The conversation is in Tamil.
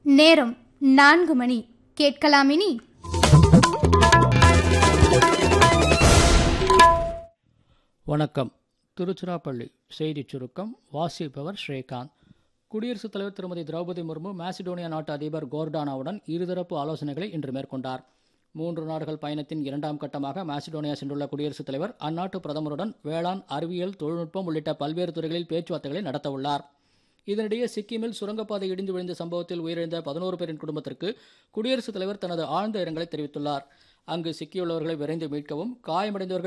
நேரம் நான்கு மணி கேட்கலாமினி வணக்கம் திருச்சிராப்பள்ளி செய்திச் சுருக்கம் வாசிப்பவர் ஸ்ரீகாந்த் குடியரசுத் தலைவர் திருமதி திரௌபதி முர்மு மாசிடோனியா நாட்டு அதிபர் கோர்டானாவுடன் இருதரப்பு ஆலோசனைகளை இன்று மேற்கொண்டார் மூன்று நாடுகள் பயணத்தின் இரண்டாம் கட்டமாக மாசிடோனியா சென்றுள்ள குடியரசுத் தலைவர் அந்நாட்டு பிரதமருடன் வேளாண் அறிவியல் தொழில்நுட்பம் உள்ளிட்ட பல்வேறு துறைகளில் பேச்சுவார்த்தைகளை நடத்தவுள்ளார் இதனிடையே சிக்கிமில் சுரங்கப்பாதை இடிந்து விழுந்த சம்பவத்தில் உயிரிழந்த பதினோரு பேரின் குடும்பத்திற்கு குடியரசுத் தலைவர் தனது ஆழ்ந்த இரங்கலை தெரிவித்துள்ளார் அங்கு சிக்கியுள்ளவர்களை விரைந்து மீட்கவும் காயமடைந்தவர்கள்